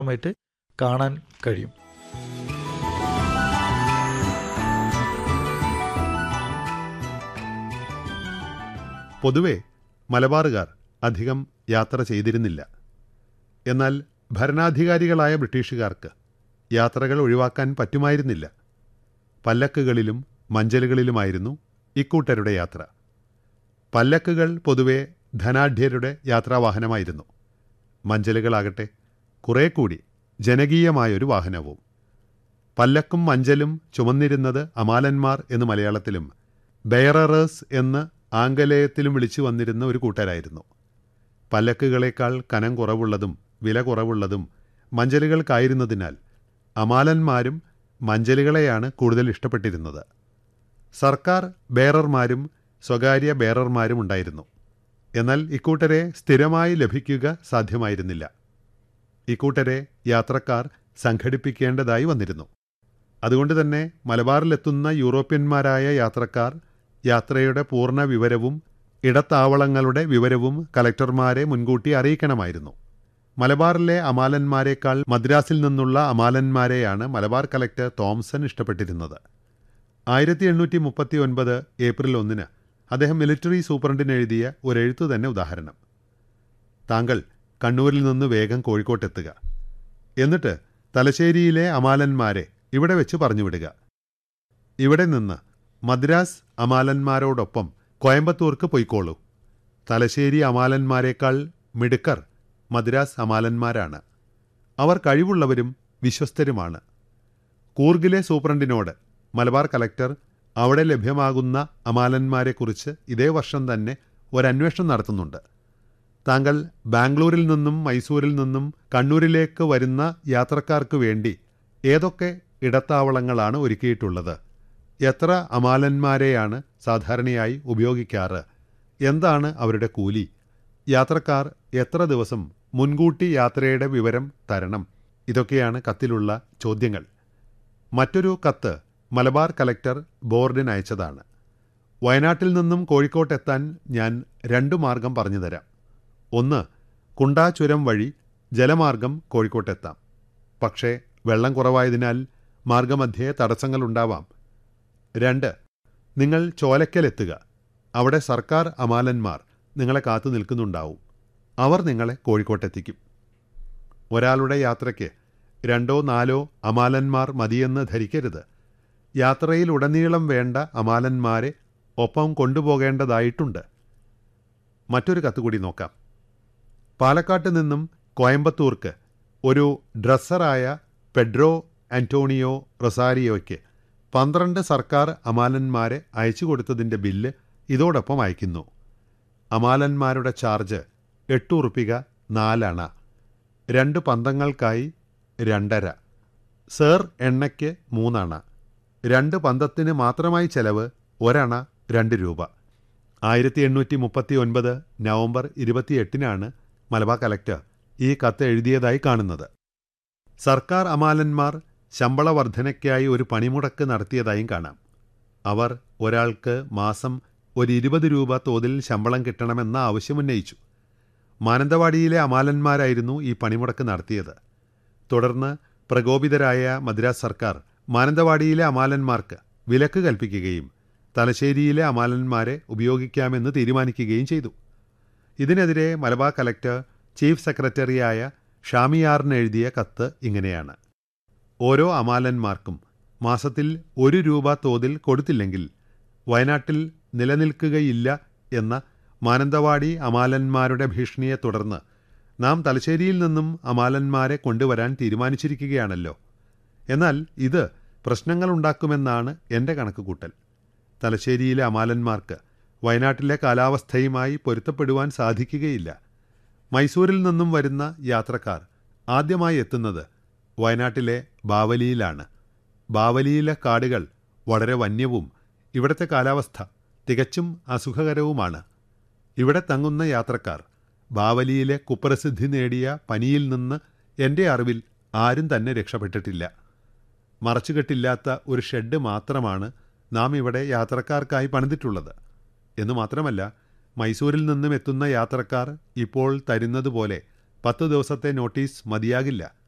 ആയിട്ട് കാണാൻ കഴിയും പൊതുവെ മലബാറുകാർ അധികം യാത്ര ചെയ്തിരുന്നില്ല എന്നാൽ ഭരണാധികാരികളായ ബ്രിട്ടീഷുകാർക്ക് യാത്രകൾ ഒഴിവാക്കാൻ പറ്റുമായിരുന്നില്ല പല്ലക്കുകളിലും മഞ്ചലുകളിലുമായിരുന്നു ഇക്കൂട്ടരുടെ യാത്ര പല്ലക്കുകൾ പൊതുവെ ധനാഢ്യരുടെ യാത്രാവാഹനമായിരുന്നു മഞ്ചലുകളാകട്ടെ കുറേ കൂടി ജനകീയമായൊരു വാഹനവും പല്ലക്കും മഞ്ചലും ചുമന്നിരുന്നത് അമാലന്മാർ എന്ന് മലയാളത്തിലും ബെയറേഴ്സ് എന്ന് ആംഗലേയത്തിലും വിളിച്ചു വന്നിരുന്ന ഒരു കൂട്ടരായിരുന്നു പല്ലക്കുകളേക്കാൾ കനം കുറവുള്ളതും വില കുറവുള്ളതും മഞ്ചലുകൾക്കായിരുന്നതിനാൽ അമാലന്മാരും മഞ്ചലുകളെയാണ് കൂടുതൽ ഇഷ്ടപ്പെട്ടിരുന്നത് സർക്കാർ ബേറർമാരും സ്വകാര്യ ബേറർമാരും ഉണ്ടായിരുന്നു എന്നാൽ ഇക്കൂട്ടരെ സ്ഥിരമായി ലഭിക്കുക സാധ്യമായിരുന്നില്ല ഇക്കൂട്ടരെ യാത്രക്കാർ സംഘടിപ്പിക്കേണ്ടതായി വന്നിരുന്നു അതുകൊണ്ട് തന്നെ മലബാറിലെത്തുന്ന യൂറോപ്യന്മാരായ യാത്രക്കാർ യാത്രയുടെ പൂർണ്ണ വിവരവും ഇടത്താവളങ്ങളുടെ വിവരവും കലക്ടർമാരെ മുൻകൂട്ടി അറിയിക്കണമായിരുന്നു മലബാറിലെ അമാലന്മാരെക്കാൾ മദ്രാസിൽ നിന്നുള്ള അമാലന്മാരെയാണ് മലബാർ കലക്ടർ തോംസൺ ഇഷ്ടപ്പെട്ടിരുന്നത് ആയിരത്തി എണ്ണൂറ്റി മുപ്പത്തി ഒൻപത് ഏപ്രിൽ ഒന്നിന് അദ്ദേഹം മിലിറ്ററി സൂപ്രണ്ടിന് എഴുതിയ ഒരെഴുത്തു തന്നെ ഉദാഹരണം താങ്കൾ കണ്ണൂരിൽ നിന്ന് വേഗം കോഴിക്കോട്ടെത്തുക എന്നിട്ട് തലശ്ശേരിയിലെ അമാലന്മാരെ ഇവിടെ വെച്ച് പറഞ്ഞുവിടുക ഇവിടെ നിന്ന് മദ്രാസ് അമാലന്മാരോടൊപ്പം കോയമ്പത്തൂർക്ക് പൊയ്ക്കോളൂ തലശ്ശേരി അമാലന്മാരെക്കാൾ മിടുക്കർ മദ്രാസ് അമാലന്മാരാണ് അവർ കഴിവുള്ളവരും വിശ്വസ്തരുമാണ് കൂർഗിലെ സൂപ്രണ്ടിനോട് മലബാർ കലക്ടർ അവിടെ ലഭ്യമാകുന്ന അമാലന്മാരെക്കുറിച്ച് ഇതേ വർഷം തന്നെ ഒരന്വേഷണം നടത്തുന്നുണ്ട് താങ്കൾ ബാംഗ്ലൂരിൽ നിന്നും മൈസൂരിൽ നിന്നും കണ്ണൂരിലേക്ക് വരുന്ന യാത്രക്കാർക്ക് വേണ്ടി ഏതൊക്കെ ഇടത്താവളങ്ങളാണ് ഒരുക്കിയിട്ടുള്ളത് എത്ര അമാലന്മാരെയാണ് സാധാരണയായി ഉപയോഗിക്കാറ് എന്താണ് അവരുടെ കൂലി യാത്രക്കാർ എത്ര ദിവസം മുൻകൂട്ടി യാത്രയുടെ വിവരം തരണം ഇതൊക്കെയാണ് കത്തിലുള്ള ചോദ്യങ്ങൾ മറ്റൊരു കത്ത് മലബാർ കലക്ടർ ബോർഡിന് അയച്ചതാണ് വയനാട്ടിൽ നിന്നും കോഴിക്കോട്ടെത്താൻ ഞാൻ രണ്ടു മാർഗം പറഞ്ഞു തരാം ഒന്ന് കുണ്ടാ ചുരം വഴി ജലമാർഗം കോഴിക്കോട്ടെത്താം പക്ഷേ വെള്ളം കുറവായതിനാൽ മാർഗമധ്യേ തടസ്സങ്ങളുണ്ടാവാം രണ്ട് നിങ്ങൾ ചോലക്കലെത്തുക അവിടെ സർക്കാർ അമാലന്മാർ നിങ്ങളെ കാത്തു നിൽക്കുന്നുണ്ടാവും അവർ നിങ്ങളെ കോഴിക്കോട്ടെത്തിക്കും ഒരാളുടെ യാത്രയ്ക്ക് രണ്ടോ നാലോ അമാലന്മാർ മതിയെന്ന് ധരിക്കരുത് യാത്രയിലുടനീളം വേണ്ട അമാലന്മാരെ ഒപ്പം കൊണ്ടുപോകേണ്ടതായിട്ടുണ്ട് മറ്റൊരു കത്ത് കൂടി നോക്കാം പാലക്കാട്ട് നിന്നും കോയമ്പത്തൂർക്ക് ഒരു ഡ്രസ്സറായ പെഡ്രോ ആന്റോണിയോ റൊസാരിയോയ്ക്ക് പന്ത്രണ്ട് സർക്കാർ അമാലന്മാരെ അയച്ചു കൊടുത്തതിൻ്റെ ബില്ല് ഇതോടൊപ്പം അയക്കുന്നു അമാലന്മാരുടെ ചാർജ് എട്ട് ഉറുപ്പിക നാലണ രണ്ട് പന്തങ്ങൾക്കായി രണ്ടര സേർ എണ്ണയ്ക്ക് മൂന്നണ രണ്ട് പന്തത്തിന് മാത്രമായി ചെലവ് ഒരണ രണ്ട് രൂപ ആയിരത്തി എണ്ണൂറ്റി മുപ്പത്തി ഒൻപത് നവംബർ ഇരുപത്തിയെട്ടിനാണ് മലബാർ കലക്ടർ ഈ കത്ത് എഴുതിയതായി കാണുന്നത് സർക്കാർ അമാലന്മാർ ശമ്പള വർധനയ്ക്കായി ഒരു പണിമുടക്ക് നടത്തിയതായും കാണാം അവർ ഒരാൾക്ക് മാസം ഒരു ഇരുപത് രൂപ തോതിൽ ശമ്പളം കിട്ടണമെന്ന ആവശ്യമുന്നയിച്ചു മാനന്തവാടിയിലെ അമാലന്മാരായിരുന്നു ഈ പണിമുടക്ക് നടത്തിയത് തുടർന്ന് പ്രകോപിതരായ മദ്രാസ് സർക്കാർ മാനന്തവാടിയിലെ അമാലന്മാർക്ക് വിലക്ക് കൽപ്പിക്കുകയും തലശ്ശേരിയിലെ അമാലന്മാരെ ഉപയോഗിക്കാമെന്ന് തീരുമാനിക്കുകയും ചെയ്തു ഇതിനെതിരെ മലബാർ കലക്ടർ ചീഫ് സെക്രട്ടറിയായ ഷാമിയാറിന് എഴുതിയ കത്ത് ഇങ്ങനെയാണ് ഓരോ അമാലന്മാർക്കും മാസത്തിൽ ഒരു രൂപ തോതിൽ കൊടുത്തില്ലെങ്കിൽ വയനാട്ടിൽ നിലനിൽക്കുകയില്ല എന്ന മാനന്തവാടി അമാലന്മാരുടെ ഭീഷണിയെ തുടർന്ന് നാം തലശ്ശേരിയിൽ നിന്നും അമാലന്മാരെ കൊണ്ടുവരാൻ തീരുമാനിച്ചിരിക്കുകയാണല്ലോ എന്നാൽ ഇത് പ്രശ്നങ്ങളുണ്ടാക്കുമെന്നാണ് എൻ്റെ കണക്കുകൂട്ടൽ തലശ്ശേരിയിലെ അമാലന്മാർക്ക് വയനാട്ടിലെ കാലാവസ്ഥയുമായി പൊരുത്തപ്പെടുവാൻ സാധിക്കുകയില്ല മൈസൂരിൽ നിന്നും വരുന്ന യാത്രക്കാർ ആദ്യമായി എത്തുന്നത് വയനാട്ടിലെ ബാവലിയിലാണ് ബാവലിയിലെ കാടുകൾ വളരെ വന്യവും ഇവിടുത്തെ കാലാവസ്ഥ തികച്ചും അസുഖകരവുമാണ് ഇവിടെ തങ്ങുന്ന യാത്രക്കാർ ബാവലിയിലെ കുപ്രസിദ്ധി നേടിയ പനിയിൽ നിന്ന് എൻ്റെ അറിവിൽ ആരും തന്നെ രക്ഷപ്പെട്ടിട്ടില്ല മറച്ചുകെട്ടില്ലാത്ത ഒരു ഷെഡ് മാത്രമാണ് നാം ഇവിടെ യാത്രക്കാർക്കായി പണിതിട്ടുള്ളത് എന്നു മാത്രമല്ല മൈസൂരിൽ നിന്നും എത്തുന്ന യാത്രക്കാർ ഇപ്പോൾ തരുന്നതുപോലെ പത്ത് ദിവസത്തെ നോട്ടീസ് മതിയാകില്ല